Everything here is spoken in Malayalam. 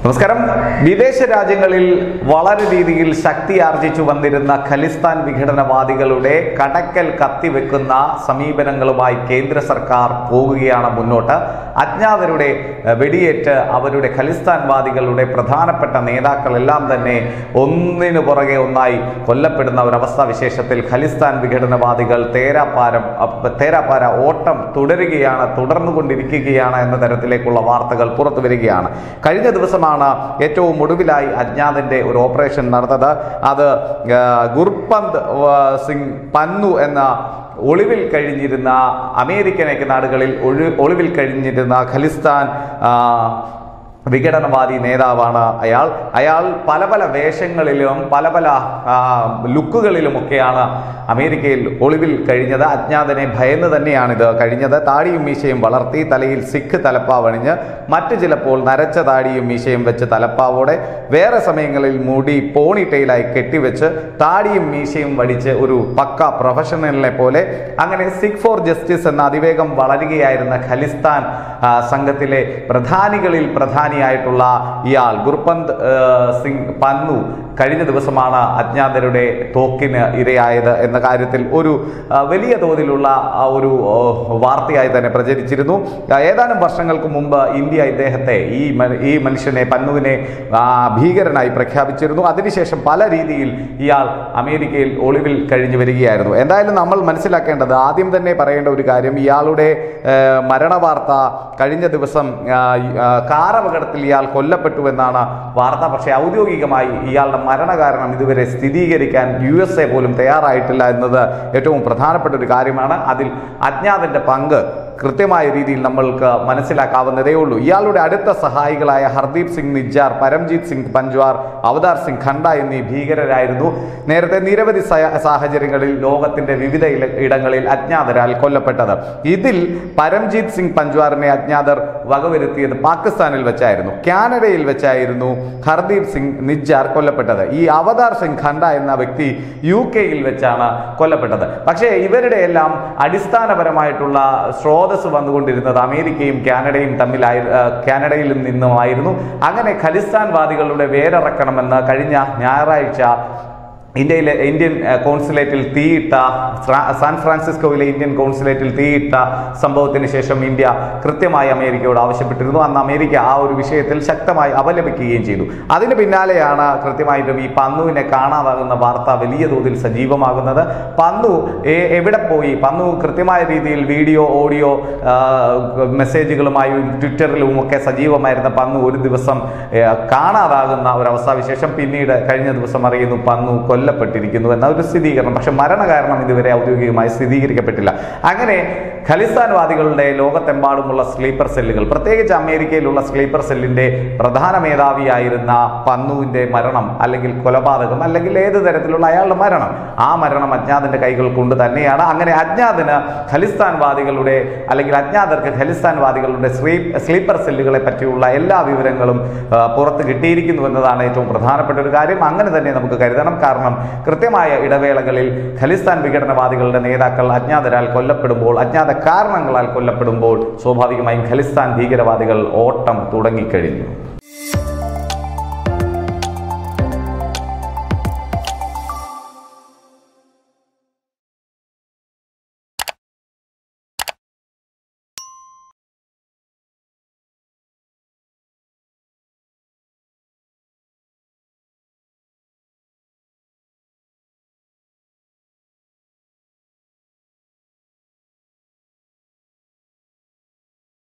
നമസ്കാരം വിദേശ രാജ്യങ്ങളിൽ വളരെ രീതിയിൽ ശക്തി ആർജിച്ചു വന്നിരുന്ന ഖലിസ്ഥാൻ വിഘടനവാദികളുടെ കടക്കൽ കത്തിവെക്കുന്ന സമീപനങ്ങളുമായി കേന്ദ്ര സർക്കാർ പോകുകയാണ് മുന്നോട്ട് അജ്ഞാതരുടെ ഏഹ്, വെടിയേറ്റ് അവരുടെ ഖലിസ്ഥാൻവാദികളുടെ പ്രധാനപ്പെട്ട നേതാക്കളെല്ലാം തന്നെ ഒന്നിനു പുറകെ ഒന്നായി കൊല്ലപ്പെടുന്ന ഒരവസ്ഥ വിശേഷത്തിൽ ഖലിസ്ഥാൻ വിഘടനവാദികൾ തേരാപ്പാരം അപ്പ- തേരാപ്പാര ഓട്ടം തുടരുകയാണ് തുടർന്നുകൊണ്ടിരിക്കുകയാണ് എന്ന തരത്തിലേക്കുള്ള വാർത്തകൾ പുറത്തു വരികയാണ് കഴിഞ്ഞ ദിവസമാണ് ഏറ്റവും ഒടുവിലായി അജ്ഞാതിന്റെ ഒരു ഓപ്പറേഷൻ നടന്നത് അത് ആ, ഗുർപന്ത് ആ, സിംഗ് പന്നു എന്ന ഒളിവിൽ കഴിഞ്ഞിരുന്ന അമേരിക്കൻ നാടുകളിൽ ഒഴി- ഒളിവിൽ കഴിഞ്ഞിരുന്ന ഖലിസ്ഥാൻ ആ, വിഘടനവാദി നേതാവാണ് അയാൾ അയാൾ പല പല വേഷങ്ങളിലും പല പല ആ, ലുക്കുകളിലുമൊക്കെയാണ് അമേരിക്കയിൽ ഒളിവിൽ കഴിഞ്ഞത് അജ്ഞാതനെ ഭയന്ന് തന്നെയാണിത് കഴിഞ്ഞത് താടിയും മീശയും വളർത്തി തലയിൽ സിഖ് തലപ്പാവണിഞ്ഞ് മറ്റു ചിലപ്പോൾ നരച്ച താടിയും മീശയും വെച്ച് തലപ്പാവോടെ വേറെ സമയങ്ങളിൽ മുടി പോണി ടെയിലായി കെട്ടിവെച്ച് താടിയും മീശയും വടിച്ച് ഒരു പക്ക പ്രൊഫഷണലിനെ പോലെ അങ്ങനെ സിഖ് ഫോർ ജസ്റ്റിസ് എന്ന അതിവേഗം വളരുകയായിരുന്ന ഖലിസ്ഥാൻ ആ, സംഘത്തിലെ പ്രധാനികളിൽ പ്രധാനിയായിട്ടുള്ള ഇയാൾ ഗുർപന്ത് ആ, സിംഗ് പന്നു കഴിഞ്ഞ ദിവസമാണ് അജ്ഞാതരുടെ തോക്കിന് ഇരയായത് എന്ന കാര്യത്തിൽ ഒരു ആ, വലിയ തോതിലുള്ള ആ, ഒരു ഓ, വാർത്തയായി തന്നെ പ്രചരിച്ചിരുന്നു ആ, ഏതാനും വർഷങ്ങൾക്ക് മുമ്പ് ഇന്ത്യ ഇദ്ദേഹത്തെ ഈ മ- ഈ മനുഷ്യനെ പന്നുവിനെ ആ, ഭീകരനായി പ്രഖ്യാപിച്ചിരുന്നു അതിനുശേഷം പല രീതിയിൽ ഇയാൾ അമേരിക്കയിൽ ഒളിവിൽ കഴിഞ്ഞു വരികയായിരുന്നു എന്തായാലും നമ്മൾ മനസ്സിലാക്കേണ്ടത് ആദ്യം തന്നെ പറയേണ്ട ഒരു കാര്യം ഇയാളുടെ ആ, മരണവാർത്ത കഴിഞ്ഞ ദിവസം ആ, ആ, കാർ അപകടത്തിൽ ഇയാൾ കൊല്ലപ്പെട്ടു എന്നാണ് വാർത്ത പക്ഷേ ഔദ്യോഗികമായി ഇയാളുടെ മരണകാരണം ഇതുവരെ സ്ഥിരീകരിക്കാൻ യു എസ് എ പോലും തയ്യാറായിട്ടില്ല എന്നത് ഏറ്റവും പ്രധാനപ്പെട്ട ഒരു കാര്യമാണ് അതിൽ അജ്ഞാതന്റെ പങ്ക് കൃത്യമായ രീതിയിൽ നമ്മൾക്ക് മനസ്സിലാക്കാവുന്നതേ ഉള്ളൂ ഇയാളുടെ അടുത്ത സഹായികളായ ഹർദീപ് സിംഗ് നിജ്ജാർ പരംജീത് സിംഗ് പഞ്ച്വാർ അവതാർ സിംഗ് ഖണ്ട എന്നീ ഭീകരരായിരുന്നു നേരത്തെ നിരവധി സയ- സാഹചര്യങ്ങളിൽ ലോകത്തിന്റെ വിവിധ ഇല- ഇടങ്ങളിൽ അജ്ഞാതരാൽ കൊല്ലപ്പെട്ടത് ഇതിൽ പരംജീത് സിംഗ് പഞ്ച്വാറിനെ അജ്ഞാതർ വകവരുത്തിയത് പാകിസ്ഥാനിൽ വെച്ചായിരുന്നു കാനഡയിൽ വെച്ചായിരുന്നു ഹർദീപ് സിംഗ് നിജ്ജാർ കൊല്ലപ്പെട്ടത് ഈ അവതാർ സിംഗ് ഖണ്ട എന്ന വ്യക്തി യു കെയിൽ വെച്ചാണ് കൊല്ലപ്പെട്ടത് പക്ഷേ ഇവരുടെ എല്ലാം അടിസ്ഥാനപരമായിട്ടുള്ള സ്രോതസ് വന്നുകൊണ്ടിരുന്നത് അമേരിക്കയും കാനഡയും തമ്മിലായി ആ, കാനഡയിൽ നിന്നുമായിരുന്നു അങ്ങനെ ഖലിസ്ഥാൻവാദികളുടെ വേരിറക്കണമെന്ന് കഴിഞ്ഞ ഞായറാഴ്ച ഇന്ത്യയിലെ ഇന്ത്യൻ ആ, കോൺസുലേറ്റിൽ തീയിട്ട ഫ്രാ- സാൻ ഫ്രാൻസിസ്കോയിലെ ഇന്ത്യൻ കോൺസുലേറ്റിൽ തീയിട്ട സംഭവത്തിന് ശേഷം ഇന്ത്യ കൃത്യമായി അമേരിക്കയോട് ആവശ്യപ്പെട്ടിരുന്നു അന്ന് അമേരിക്ക ആ ഒരു വിഷയത്തിൽ ശക്തമായി അപലപിക്കുകയും ചെയ്തു അതിന് പിന്നാലെയാണ് കൃത്യമായിട്ടും ഈ പന്നുവിനെ കാണാതാകുന്ന വാർത്ത വലിയ തോതിൽ സജീവമാകുന്നത് പന്നു എ- എവിടെ പോയി പന്നു കൃത്യമായ രീതിയിൽ വീഡിയോ ഓഡിയോ ആ, മെസ്സേജുകളുമായും ട്വിറ്ററിലും ഒക്കെ സജീവമായിരുന്ന പന്നു ഒരു ദിവസം ഏ, കാണാതാകുന്ന ഒരവസ്ഥാവിശേഷം പിന്നീട് കഴിഞ്ഞ ദിവസം അറിയുന്നു പന്നു കൊല്ലപ്പെട്ടിരിക്കുന്നു എന്ന ഒരു സ്ഥിരീകരണം പക്ഷെ മരണകാരണം ഇതുവരെ ഔദ്യോഗികമായി സ്ഥിരീകരിക്കപ്പെട്ടില്ല അങ്ങനെ ഖലിസ്ഥാൻവാദികളുടെ ലോകത്തെമ്പാടുമുള്ള സ്ലീപ്പർ സെല്ലുകൾ പ്രത്യേകിച്ച് അമേരിക്കയിലുള്ള സ്ലീപ്പർ സെല്ലിന്റെ പ്രധാന മേധാവിയായിരുന്ന പന്നുവിന്റെ മരണം അല്ലെങ്കിൽ കൊലപാതകം അല്ലെങ്കിൽ ഏത് തരത്തിലുള്ള അയാളുടെ മരണം ആ മരണം അജ്ഞാതന്റെ കൈകൾ കൊണ്ട് തന്നെയാണ് അങ്ങനെ അജ്ഞാതന് ഖലിസ്ഥാൻവാദികളുടെ അല്ലെങ്കിൽ അജ്ഞാതർക്ക് ഖലിസ്ഥാൻവാദികളുടെ സ്ലീ സ്ലീപ്പർ സെല്ലുകളെ പറ്റിയുള്ള എല്ലാ വിവരങ്ങളും ആ, പുറത്ത് കിട്ടിയിരിക്കുന്നു എന്നതാണ് ഏറ്റവും പ്രധാനപ്പെട്ട ഒരു കാര്യം അങ്ങനെ തന്നെ നമുക്ക് കരുതണം കാരണം കൃത്യമായ ഇടവേളകളിൽ ഖലിസ്ഥാൻ വിഘടനവാദികളുടെ നേതാക്കൾ അജ്ഞാതരാൽ കൊല്ലപ്പെടുമ്പോൾ അജ്ഞാത കാരണങ്ങളാൽ കൊല്ലപ്പെടുമ്പോൾ സ്വാഭാവികമായും ഖലിസ്ഥാൻ ഭീകരവാദികൾ ഓട്ടം തുടങ്ങിക്കഴിഞ്ഞു